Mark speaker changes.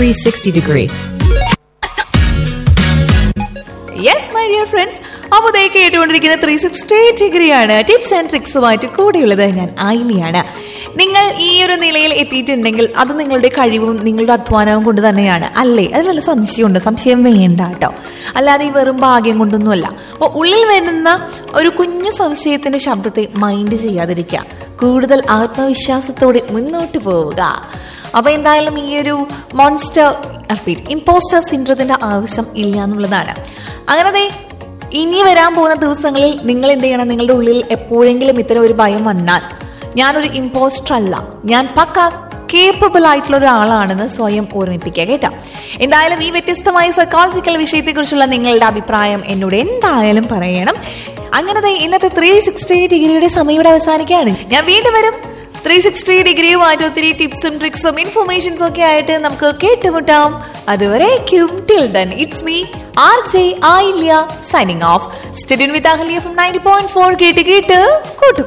Speaker 1: 360 degree.
Speaker 2: Yes my dear friends അപ്പോൾ ദേ കേട്ടുകൊണ്ടിരിക്കുന്ന ത്രീ സിക്സ്റ്റി ഡിഗ്രിയാണ് ടിപ്സ് ആൻഡ് ട്രിക്സുമായിട്ട് കൂടെയുള്ളത് ഞാൻ ആയിലിയാണ് നിങ്ങൾ ഈ ഒരു നിലയിൽ എത്തിയിട്ടുണ്ടെങ്കിൽ അത് നിങ്ങളുടെ കഴിവും നിങ്ങളുടെ അധ്വാനവും കൊണ്ട് തന്നെയാണ് അല്ലേ അതിൽ വല്ല സംശയമുണ്ട് സംശയം വേണ്ട കേട്ടോ അല്ലാതെ ഈ വെറും ഭാഗ്യം കൊണ്ടൊന്നുമല്ല അപ്പോൾ ഉള്ളിൽ വരുന്ന ഒരു കുഞ്ഞു സംശയത്തിന്റെ ശബ്ദത്തെ മൈൻഡ് ചെയ്യാതിരിക്കുക കൂടുതൽ ആത്മവിശ്വാസത്തോടെ മുന്നോട്ട് പോവുക അപ്പൊ എന്തായാലും ഈ ഒരു മോൺസ്റ്റർ റിപ്പീറ്റ് ഇമ്പോസ്റ്റർ സിൻഡ്രത്തിന്റെ ആവശ്യം ഇല്ല എന്നുള്ളതാണ് അങ്ങനെ ദേ ഇനി വരാൻ പോകുന്ന ദിവസങ്ങളിൽ നിങ്ങൾ എന്ത് ചെയ്യണം നിങ്ങളുടെ ഉള്ളിൽ എപ്പോഴെങ്കിലും ഇത്തരം ഒരു ഭയം വന്നാൽ ഞാനൊരു ഇമ്പോസ്റ്റർ അല്ല ഞാൻ പക്ക കേപ്പബിൾ ആയിട്ടുള്ള ഒരാളാണെന്ന് സ്വയം ഓർമ്മിപ്പിക്കുക കേട്ടോ എന്തായാലും ഈ വ്യത്യസ്തമായ സൈക്കോളജിക്കൽ വിഷയത്തെക്കുറിച്ചുള്ള നിങ്ങളുടെ അഭിപ്രായം എന്നോട് എന്തായാലും പറയണം അങ്ങനെ ദേ ഇന്നത്തെ ത്രീ സിക്സ്റ്റി ഡിഗ്രിയുടെ സമയം ഇവിടെ അവസാനിക്കുകയാണ് ഞാൻ വീണ്ടും വരും ത്രീ സിക്സ്റ്റി ഡിഗ്രിയുമായിട്ട് ഒത്തിരി ടിപ്സും ട്രിക്സും ഇൻഫർമേഷൻസും ഒക്കെ ആയിട്ട് നമുക്ക് കേട്ടുമുട്ടാം അതുവരേക്കും till then it's me R J Aayilya signing off സ്റ്റുഡിയൻ with Ahaliya from ninety point four കേട്ട് കേട്ട് കൂട്ടുക